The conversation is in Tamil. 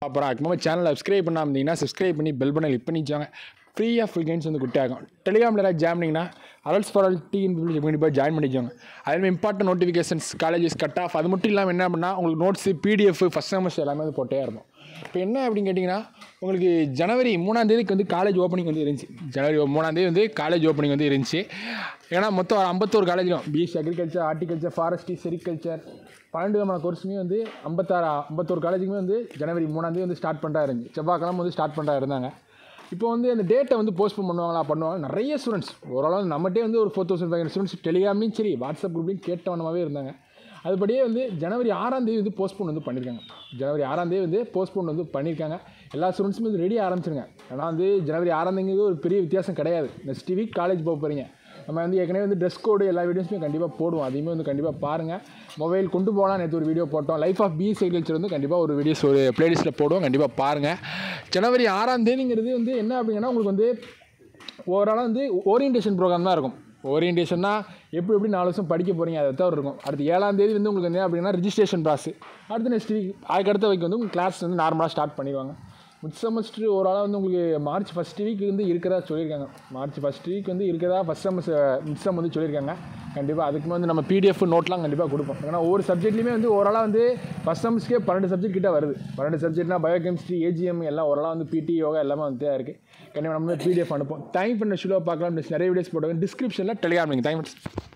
அப்புறம் அதுக்கு சேனலை சப்ஸ்கிரைப் பண்ணாமல் இருந்தீங்கன்னா சப்ஸ்கிரைப் பண்ணி பெல் பண்ண கிளிக் பண்ணிச்சாங்க ஃப்ரீயாக ஃபுல் கேம்ஸ் வந்து குட்டியாகும் டெலிகிராமில் ஏதாவது ஜாயின் பண்ணிங்கன்னா அடல்ட்ஸ் ஃபார் ஆல் டிஎன் கண்டிப்பாக ஜாயின் பண்ணிக்கோங்க அதுமாதிரி important notifications colleges cut off அது மட்டும் இல்லாமல் என்ன அப்படின்னா உங்களுக்கு நோட்ஸு பிடிஎஃப் ஃபஸ்ட் செமஸ்டர் எல்லாமே வந்து போட்டே இருப்போம் இப்போ என்ன அப்படின்னு கேட்டிங்கன்னா உங்களுக்கு ஜனவரி மூணாம் தேதிக்கு வந்து காலேஜ் ஓப்பனிங் வந்து இருந்துச்சு ஜனவரி மூணாம் தேதி வந்து காலேஜ் ஓப்பனிங் வந்து இருந்துச்சு ஏன்னா மொத்தம் ஒரு ஐம்பத்தோரு காலேஜிலும் BSc agriculture horticulture forestry sericulture பன்னெண்டு விதமான கோர்ஸுமே வந்து ஐம்பத்தாறு ஐம்பத்தோரு காலேஜுக்குமே வந்து ஜனவரி மூணாம் தேதி வந்து ஸ்டார்ட் பண்ணுறா இருந்துச்சு செவ்வாய்க்கிழமை வந்து ஸ்டார்ட் பண்ணுறா இருந்தாங்க இப்போ வந்து அந்த டேட்டை வந்து போஸ்ட்போன் பண்ணுவாங்களா பண்ணுவாங்க நிறைய ஸ்டூடெண்ட்ஸ் ஓரளவு நம்மகிட்டே வந்து ஒரு four thousand five hundred students டெலிகிராம்லையும் சரி வாட்ஸ்அப் குரூப்லையும் கேட்டவனமாகவே இருந்தாங்க அதுபடியே வந்து ஜனவரி ஆறாம் தேதி வந்து போஸ்ட்போன் வந்து பண்ணியிருக்காங்க ஜனவரி ஆறாம் தேதி வந்து போஸ்ட்போன் வந்து பண்ணியிருக்காங்க எல்லா ஸ்டூடெண்ட்ஸுமே வந்து ரெடி ஆரம்பிச்சிருங்க ஏன்னா வந்து ஜனவரி ஆறாம் தேதிங்கிறது ஒரு பெரிய வித்தியாசம் கிடையாது நெக்ஸ்ட் வீக் காலேஜ் போக போகிறீங்க நம்ம வந்து ஏற்கனவே வந்து ட்ரெஸ் கோடு எல்லா வீடியோஸுமே கண்டிப்பாக போடுவோம் அதையுமே வந்து கண்டிப்பாக பாருங்கள் மொபைல் கொண்டு போகலாம் நேற்று ஒரு வீடியோ போட்டோம் லைஃப் ஆஃப் பிஎஸ் அக்ரிகல்ச்சர் வந்து கண்டிப்பாக ஒரு வீடியோஸ் ஒரு பிளேலிஸ்ட்டில் போடுவோம் கண்டிப்பாக பாருங்கள் ஜனவரி ஆறாம் தேதிங்கிறது வந்து என்ன அப்படிங்கன்னா உங்களுக்கு வந்து ஓவராலாக வந்து ஓரியன்டேஷன் ப்ரோக்ராம் தான் இருக்கும் ஓரியன்டேஷன்னா எப்படி எப்படி நாலு வருஷம் படிக்க போகிறீங்க அதை தவிர இருக்கும் அடுத்து ஏழாம் தேதி வந்து உங்களுக்கு என்ன அப்படின்னா ரிஜிஸ்ட்ரேஷன் ப்ராசஸ் அடுத்து நெக்ஸ்ட் வீக் அதுக்கு அடுத்த வீக் வந்து உங்கள் கிளாஸ் வந்து நார்மலாக ஸ்டார்ட் பண்ணிடுவாங்க மிட் செமஸ்டர் ஓவராலாக வந்து உங்களுக்கு மார்ச் ஃபஸ்ட் வீக் வந்து இருக்கிறதா சொல்லியிருக்காங்க மார்ச் ஃபஸ்ட் வீக் வந்து இருக்கிறதா ஃபஸ்ட் செமஸ்டர் மிட் செம் வந்து சொல்லியிருக்காங்க கண்டிப்பாக அதுக்கு வந்து நம்ம பிடிஎஃப் நோட்லாம் கண்டிப்பாக கொடுப்போம் ஏன்னா ஒவ்வொரு சப்ஜெக்ட்லையுமே வந்து ஓவராலாக வந்து ஃபஸ்ட் செமஸ்டர்க்கே பன்னெண்டு சப்ஜெக்ட் கிட்ட வருது பன்னெண்டு சப்ஜெக்ட்னா பயோகெமிஸ்ட்ரி ஏஜிஎம் எல்லாம் ஓரளவு வந்து பிடி யோகா எல்லாமே வந்து தான் இருக்குது கண்டிப்பாக நம்ம பிடிஎஃப் அனுப்போம் டைம் பண்ண ஷூலாக பார்க்கலாம் நிறைய வீடியோஸ் போட்டுருக்கேன் டிஸ்கிரிப்ஷனில் டெலிகிராம் லிங்க் தேங்க்